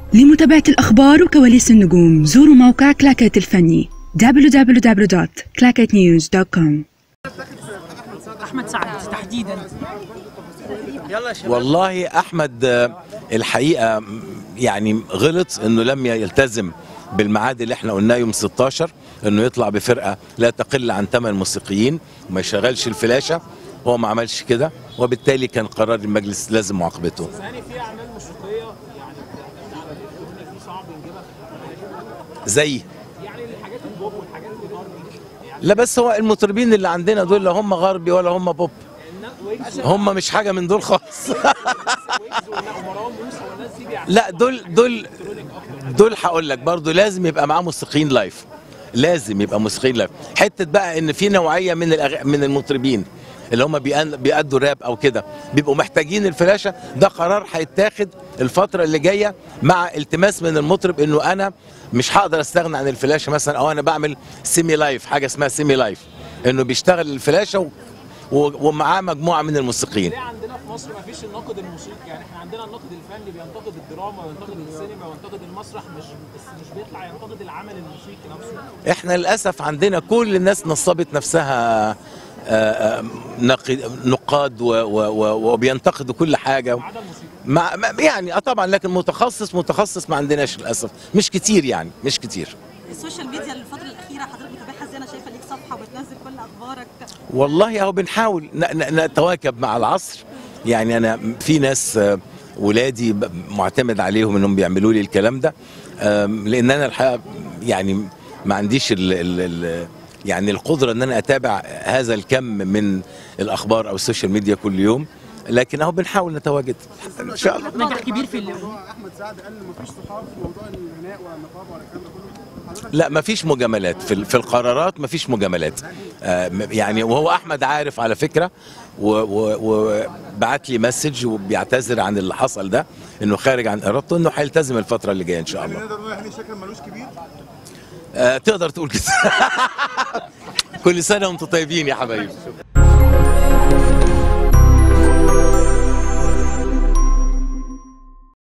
لمتابعة الأخبار وكواليس النجوم زوروا موقع كلاكيت الفني www.clacketnews.com احمد سعد تحديدا والله احمد آه، الحقيقه م، يعني غلط انه لم يلتزم بالميعاد اللي احنا قلناه يوم 16 انه يطلع بفرقه لا تقل عن 8 موسيقيين وما يشغلش الفلاشه هو ما عملش كده وبالتالي كان قرار المجلس لازم معاقبته زي لا بس هو المطربين اللي عندنا دول لا هم غربي ولا هم بوب هم مش حاجه من دول خالص لا دول دول دول هقول لك برضو لازم يبقى معاه موسيقيين لايف لازم يبقى موسيقيين لايف حته بقى ان في نوعيه من الأغ... من المطربين اللي هم بيأن- بيأدوا راب او كده بيبقوا محتاجين الفلاشه ده قرار هيتاخد الفتره اللي جايه مع التماس من المطرب انه انا مش هقدر استغنى عن الفلاشه مثلا او انا بعمل سيمي لايف حاجه اسمها سيمي لايف انه بيشتغل الفلاشه و... و... ومعاه مجموعه من الموسيقيين ليه عندنا في مصر ما فيش الناقد الموسيقي يعني احنا عندنا الناقد الفني بينتقد الدراما وينتقد السينما وينتقد المسرح مش بس مش بيطلع ينتقد العمل الموسيقي نفسه احنا للاسف عندنا كل الناس نصبت نفسها آه، آه، نقي- نقاد و- و- و- وبينتقدوا كل حاجه مع مع- يعني اه طبعا لكن متخصص متخصص ما عندناش للاسف مش كتير يعني مش كتير السوشيال ميديا الفترة الأخيرة حضرتك متابعها ازاي؟ أنا شايفة ليك صفحة وبتنزل كل أخبارك والله اهو بنحاول ن- ن- نتواكب مع العصر يعني انا في ناس آه، ولادي ب- معتمد عليهم انهم بيعملوا لي الكلام ده آم، لان انا الحقيقه يعني ما عنديش ال ال ال يعني القدره ان انا اتابع هذا الكم من الاخبار او السوشيال ميديا كل يوم لكن اهو بنحاول نتواجد ان شاء الله نجاح كبير في ال- احمد سعد قال ما فيش صحاب في موضوع الغناء ولا النقابه ولا الكلام ده كله حضرتك لا ما فيش مجاملات في, ال- في القرارات ما فيش مجاملات آه م- يعني وهو احمد عارف على فكره وبعت لي مسج وبيعتذر عن اللي حصل ده انه خارج عن ارادته انه هيلتزم الفتره اللي جايه ان شاء الله نقدر نقول هاني شاكر ملوش كبير آه تقدر تقول كده كل سنه وانتم طيبين يا حبايبي